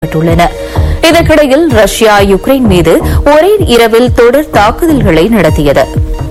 அறிவிக்கப்பட்டுள்ளன இதற்கிடையில் Russia Ukraine மீது ஒரே இரவில் தொடர் தாக்குதல்களை நடத்தியது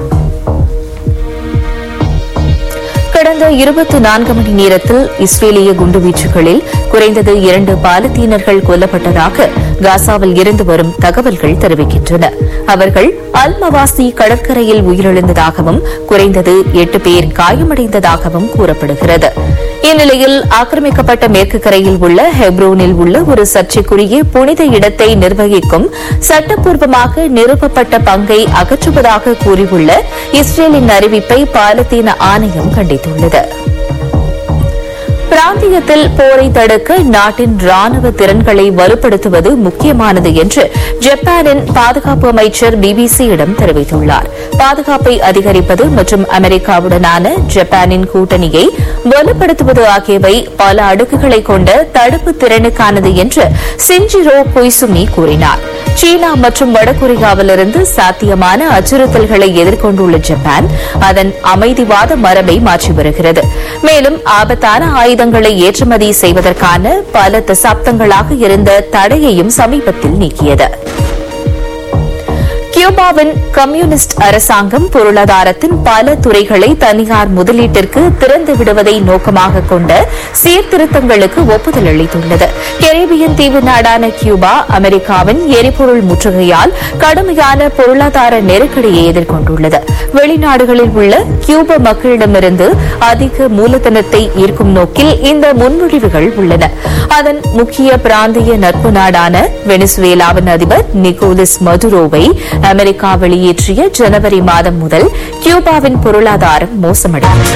கடந்த இருபத்தி நான்கு மணி நேரத்தில் இஸ்ரேலிய குண்டுவீச்சுகளில் குறைந்தது இரண்டு பாலத்தீனர்கள் கொல்லப்பட்டதாக காசாவில் இருந்து வரும் தகவல்கள் தெரிவிக்கின்றன அவர்கள் அல் மவாசி கடற்கரையில் உயிரிழந்ததாகவும் குறைந்தது எட்டு பேர் காயமடைந்ததாகவும் கூறப்படுகிறது இந்நிலையில் ஆக்கிரமிக்கப்பட்ட மேற்கு கரையில் உள்ள ஹெப்ரோனில் உள்ள ஒரு சர்ச்சைக்குரிய புனித இடத்தை நிர்வகிக்கும் சட்டப்பூர்வமாக நிறுவப்பட்ட பங்கை அகற்றுவதாக கூறியுள்ள இஸ்ரேலின் அறிவிப்பை பாலத்தீன ஆணையம் கண்டித்துள்ளது பிராந்தியத்தில் போரை தடுக்க நாட்டின் ராணுவ திறன்களை வலுப்படுத்துவது முக்கியமானது என்று ஜப்பானின் பாதுகாப்பு அமைச்சர் பிபிசியிடம் தெரிவித்துள்ளார் பாதுகாப்பை அதிகரிப்பது மற்றும் அமெரிக்காவுடனான ஜப்பானின் கூட்டணியை வலுப்படுத்துவது ஆகியவை பல அடுக்குகளை கொண்ட தடுப்பு திறனுக்கானது என்று சிஞ்சிரோ கொய்சுமி கூறினார் சீனா மற்றும் வடகொரியாவிலிருந்து சாத்தியமான அச்சுறுத்தல்களை எதிர்கொண்டுள்ள ஜப்பான் அதன் அமைதிவாத மரபை மாற்றி வருகிறது மேலும் ஆபத்தான ஆயுதங்களை ஏற்றுமதி செய்வதற்கான பல தசாப்தங்களாக இருந்த தடையையும் சமீபத்தில் நீக்கியது கியூபாவின் கம்யூனிஸ்ட் அரசாங்கம் பொருளாதாரத்தின் பல துறைகளை தனியார் முதலீட்டிற்கு திறந்து விடுவதை நோக்கமாக கொண்ட சீர்திருத்தங்களுக்கு ஒப்புதல் அளித்துள்ளது கரேபியன் தீவு நாடான கியூபா அமெரிக்காவின் எரிபொருள் முற்றுகையால் கடுமையான பொருளாதார நெருக்கடியை எதிர்கொண்டுள்ளது வெளிநாடுகளில் உள்ள கியூப மக்களிடமிருந்து அதிக மூலதனத்தை ஈர்க்கும் நோக்கில் இந்த முன்மொழிவுகள் உள்ளன அதன் முக்கிய பிராந்திய நட்பு நாடான வெனிசுவேலாவின் அதிபர் நிக்கோலஸ் மதுரோவை அமெரிக்கா வெளியேற்றிய ஜனவரி மாதம் முதல் கியூபாவின் பொருளாதாரம் மோசமடைந்தது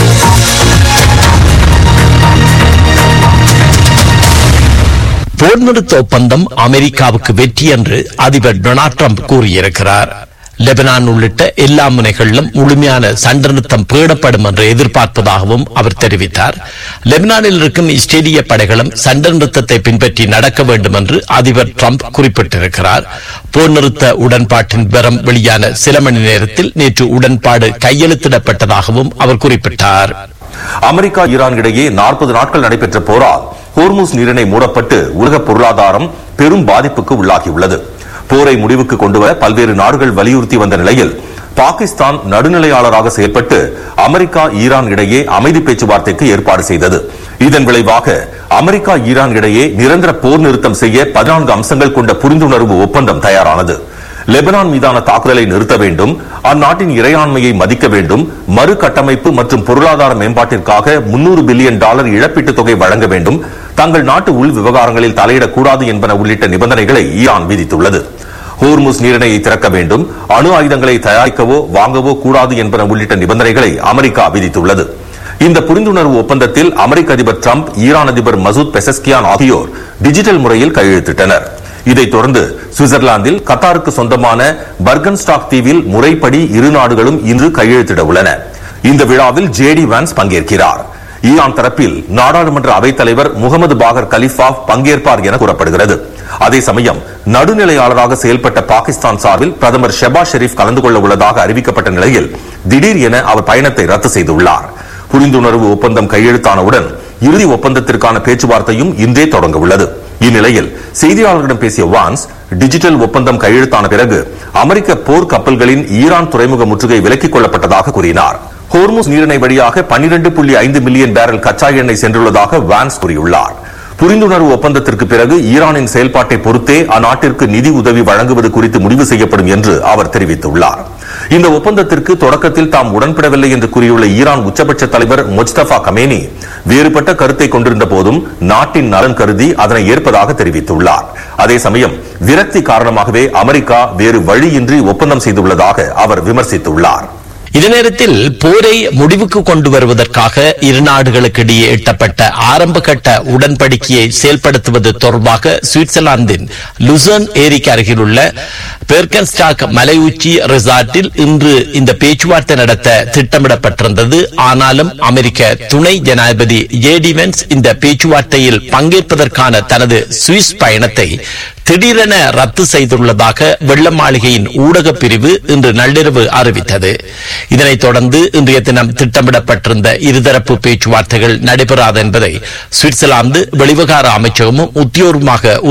போர் நிறுத்த ஒப்பந்தம் அமெரிக்காவுக்கு வெற்றி என்று அதிபர் டொனால்ட் ட்ரம்ப் கூறியிருக்கிறார் லெபனான் உள்ளிட்ட எல்லா முனைகளிலும் முழுமையான சண்டை நிறுத்தம் பேணப்படும் என்று எதிர்பார்ப்பதாகவும் அவர் தெரிவித்தார் லெபனானில் இருக்கும் இஸ்ரேலிய படைகளும் சண்டை நிறுத்தத்தை பின்பற்றி நடக்க வேண்டும் என்று அதிபர் ட்ரம்ப் குறிப்பிட்டிருக்கிறார் போர் நிறுத்த உடன்பாட்டின் விவரம் வெளியான சில மணி நேரத்தில் நேற்று உடன்பாடு கையெழுத்திடப்பட்டதாகவும் அவர் குறிப்பிட்டார் அமெரிக்கா ஈரான் இடையே நாற்பது நாட்கள் நடைபெற்ற போரால் ஹோர்முஸ் நீரிணை மூடப்பட்டு உலக பொருளாதாரம் பெரும் பாதிப்புக்கு உள்ளாகியுள்ளது போரை முடிவுக்கு கொண்டுவர பல்வேறு நாடுகள் வலியுறுத்தி வந்த நிலையில் பாகிஸ்தான் நடுநிலையாளராக செயல்பட்டு அமெரிக்கா ஈரான் இடையே அமைதி பேச்சுவார்த்தைக்கு ஏற்பாடு செய்தது இதன் விளைவாக அமெரிக்கா ஈரான் இடையே நிரந்தர போர் நிறுத்தம் செய்ய பதினான்கு அம்சங்கள் கொண்ட புரிந்துணர்வு ஒப்பந்தம் தயாரானது லெபனான் மீதான தாக்குதலை நிறுத்த வேண்டும் அந்நாட்டின் இறையாண்மையை மதிக்க வேண்டும் மறு கட்டமைப்பு மற்றும் பொருளாதார மேம்பாட்டிற்காக முன்னூறு பில்லியன் டாலர் இழப்பீட்டுத் தொகை வழங்க வேண்டும் தங்கள் நாட்டு உள் விவகாரங்களில் தலையிடக்கூடாது என்பன உள்ளிட்ட நிபந்தனைகளை ஈரான் விதித்துள்ளது ஹோர்முஸ் நீரிணையை திறக்க வேண்டும் அணு ஆயுதங்களை தயாரிக்கவோ வாங்கவோ கூடாது என்பன உள்ளிட்ட நிபந்தனைகளை அமெரிக்கா விதித்துள்ளது இந்த புரிந்துணர்வு ஒப்பந்தத்தில் அமெரிக்க அதிபர் டிரம்ப் ஈரான் அதிபர் மசூத் பெசஸ்கியான் ஆகியோர் டிஜிட்டல் முறையில் கையெழுத்திட்டனர் இதைத் தொடர்ந்து சுவிட்சர்லாந்தில் கத்தாருக்கு சொந்தமான பர்கன்ஸ்டாக் தீவில் முறைப்படி இரு நாடுகளும் இன்று கையெழுத்திட உள்ளன இந்த விழாவில் ஜேடி வான்ஸ் பங்கேற்கிறார் ஈரான் தரப்பில் நாடாளுமன்ற அவைத் தலைவர் முகமது பாகர் கலிஃபாப் பங்கேற்பார் என கூறப்படுகிறது அதே சமயம் நடுநிலையாளராக செயல்பட்ட பாகிஸ்தான் சார்பில் பிரதமர் ஷெபாஸ் ஷெரீப் கலந்து கொள்ள உள்ளதாக அறிவிக்கப்பட்ட நிலையில் திடீர் என அவர் பயணத்தை ரத்து செய்துள்ளார் புரிந்துணர்வு ஒப்பந்தம் கையெழுத்தானவுடன் இறுதி ஒப்பந்தத்திற்கான பேச்சுவார்த்தையும் இன்றே தொடங்க உள்ளது இந்நிலையில் செய்தியாளர்களிடம் பேசிய வான்ஸ் டிஜிட்டல் ஒப்பந்தம் கையெழுத்தான பிறகு அமெரிக்க போர் கப்பல்களின் ஈரான் துறைமுக முற்றுகை விலக்கிக் கொள்ளப்பட்டதாக கூறினார் ஹோர்முஸ் நீரிணை வழியாக பன்னிரண்டு புள்ளி ஐந்து மில்லியன் பேரல் கச்சா எண்ணெய் சென்றுள்ளதாக வான்ஸ் கூறியுள்ளார் புரிந்துணர்வு ஒப்பந்தத்திற்கு பிறகு ஈரானின் செயல்பாட்டை பொறுத்தே அந்நாட்டிற்கு நிதி உதவி வழங்குவது குறித்து முடிவு செய்யப்படும் என்று அவர் தெரிவித்துள்ளார் இந்த ஒப்பந்தத்திற்கு தொடக்கத்தில் தாம் உடன்படவில்லை என்று கூறியுள்ள ஈரான் உச்சபட்ச தலைவர் முஸ்தபா கமேனி வேறுபட்ட கருத்தை கொண்டிருந்த போதும் நாட்டின் நலன் கருதி அதனை ஏற்பதாக தெரிவித்துள்ளார் அதே சமயம் விரக்தி காரணமாகவே அமெரிக்கா வேறு வழியின்றி ஒப்பந்தம் செய்துள்ளதாக அவர் விமர்சித்துள்ளார் இதே நேரத்தில் போரை முடிவுக்கு கொண்டு வருவதற்காக இரு நாடுகளுக்கு இடையே எட்டப்பட்ட ஆரம்ப கட்ட உடன்படிக்கையை செயல்படுத்துவது தொடர்பாக சுவிட்சர்லாந்தின் லுசர்ன் ஏரிக்கு அருகிலுள்ள பெர்கன்ஸ்டாக் மலை உச்சி ரிசார்ட்டில் இன்று இந்த பேச்சுவார்த்தை நடத்த திட்டமிடப்பட்டிருந்தது ஆனாலும் அமெரிக்க துணை ஜனாதிபதி ஜேடிவென்ஸ் இந்த பேச்சுவார்த்தையில் பங்கேற்பதற்கான தனது சுவிஸ் பயணத்தை திடீரென ரத்து செய்துள்ளதாக வெள்ள மாளிகையின் ஊடக பிரிவு இன்று நள்ளிரவு அறிவித்தது இதனைத் தொடர்ந்து இன்றைய தினம் திட்டமிடப்பட்டிருந்த இருதரப்பு பேச்சுவார்த்தைகள் நடைபெறாது என்பதை சுவிட்சர்லாந்து வெளிவிவகார அமைச்சகமும் உத்தியோகமாக